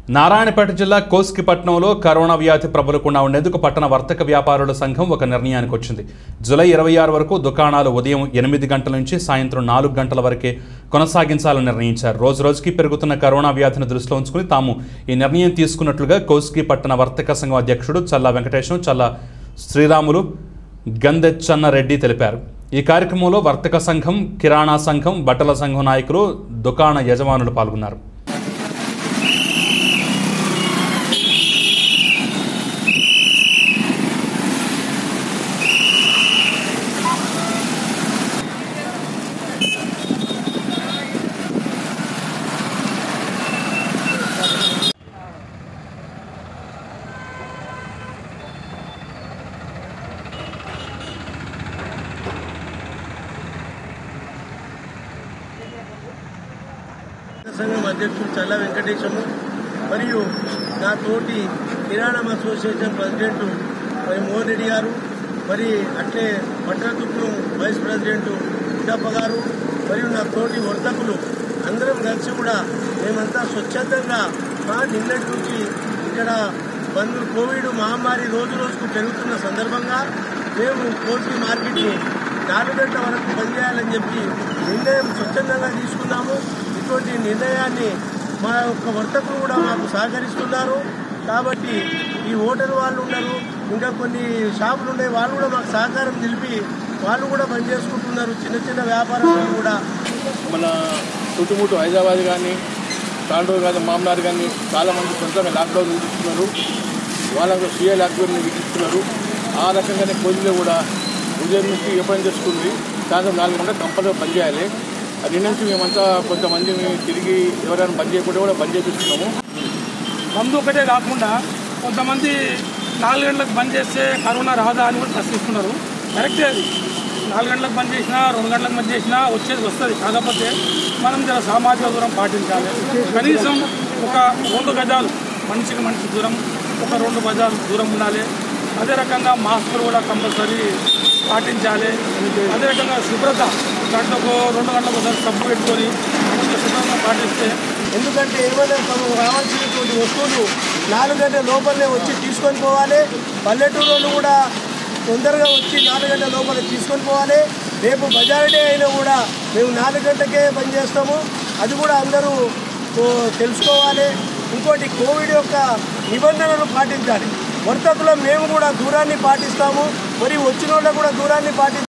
నారాయణపేట జిల్లా కోస్కిపట్నంలో కరోనా వ్యాధి ప్రబలకుండా ఉండేందుకు పట్టణ వర్తక వ్యాపారుల సంఘం ఒక నిర్ణయానికి వచ్చింది జూలై ఇరవై ఆరు వరకు దుకాణాలు ఉదయం ఎనిమిది గంటల నుంచి సాయంత్రం నాలుగు గంటల వరకే కొనసాగించాలని నిర్ణయించారు రోజు రోజుకి పెరుగుతున్న కరోనా వ్యాధిని దృష్టిలో ఉంచుకుని తాము ఈ నిర్ణయం తీసుకున్నట్లుగా కోస్కి పట్టణ వర్తక సంఘం అధ్యక్షుడు చల్లా వెంకటేశం చల్లా శ్రీరాములు గందెచ్చన్నరెడ్డి తెలిపారు ఈ కార్యక్రమంలో వర్తక సంఘం కిరాణా సంఘం బట్టల సంఘం నాయకులు దుకాణ యజమానులు పాల్గొన్నారు సంఘం అధ్యక్షుడు చల్ల వెంకటేశము మరియు నా తోటి కిరాణం అసోసియేషన్ ప్రెసిడెంట్ మరి మోహన్ రెడ్డి గారు మరి అట్లే పట్టణతుప్పులు వైస్ ప్రెసిడెంట్ సిద్ధప్ప గారు మరియు నా తోటి వర్తకులు అందరం కలిసి కూడా మేమంతా స్వచ్ఛందంగా మా నిన్నటి నుంచి ఇక్కడ బంధు కోవిడ్ మహమ్మారి రోజు రోజుకు పెరుగుతున్న సందర్భంగా మేము కోసి మార్కెట్ని నాలుగు గంటల వరకు పనిచేయాలని చెప్పి నిర్ణయం స్వచ్ఛందంగా తీసుకున్నాము ఇటువంటి నిర్ణయాన్ని మా యొక్క వర్తకులు కూడా మాకు సహకరిస్తున్నారు కాబట్టి ఈ హోటల్ వాళ్ళు ఉన్నారు ఇంకా కొన్ని షాపులు ఉన్నాయి వాళ్ళు కూడా మాకు సహకారం తెలిపి వాళ్ళు కూడా బంద్ చేసుకుంటున్నారు చిన్న చిన్న వ్యాపారస్తులు కూడా మన చుట్టుముట్టు హైదరాబాద్ కానీ తాండూరు కానీ మామనార్ కానీ చాలామంది సొంతంగా లాక్డౌన్ విధిస్తున్నారు వాళ్ళకు సీఏ లాక్డౌన్ విధిస్తున్నారు ఆ రకంగానే కోజిలో కూడా ఉదయం నుంచి వ్యాపారం చేసుకుంది సాయంత్రం నాలుగు గంటలకు కంపల్సరీ బంద్ చేయాలి అది నుంచి మేమంతా కొంతమందిని తిరిగి ఎవరైనా బంద్ చేయకుండా కూడా బంద్ చేపిస్తున్నాము మందు ఒకటే కాకుండా కొంతమంది నాలుగు గంటలకు బంద్ చేస్తే కరోనా రాదా అని కూడా ప్రశ్నిస్తున్నారు కరెక్టే అది నాలుగు గంటలకు బంద్ చేసినా రెండు గంటలకు బంద్ చేసినా వచ్చేది వస్తుంది కాకపోతే మనం జర సామాజిక దూరం పాటించాలి కనీసం ఒక రెండు గజాలు మనిషికి మనిషి దూరం ఒక రెండు గజాలు దూరం ఉండాలి అదే రకంగా మాస్కులు కూడా కంపల్సరీ పాటించాలి అదే రకంగా శుభ్రత గంటకు రెండు గంటలకు ఒకసారి సబ్బు పెట్టుకొని మంచిగా శుభ్రంగా పాటిస్తే ఎందుకంటే ఏమైనా తమకు రావాల్సినటువంటి వస్తువులు నాలుగు గంటల లోపలనే వచ్చి తీసుకొని పోవాలి పల్లెటూరు వాళ్ళు కూడా తొందరగా వచ్చి నాలుగు గంటల లోపల తీసుకొని పోవాలి రేపు బజార్ డే అయినా కూడా మేము నాలుగు గంటలకే పని చేస్తాము అది కూడా అందరూ ఓ, తెలుసుకోవాలి ఇంకోటి కోవిడ్ యొక్క నిబంధనలు పాటించాలి వర్తకులు మేము కూడా దూరాన్ని పాటిస్తాము మరి వచ్చిన వాళ్ళు కూడా దూరాన్ని పాటి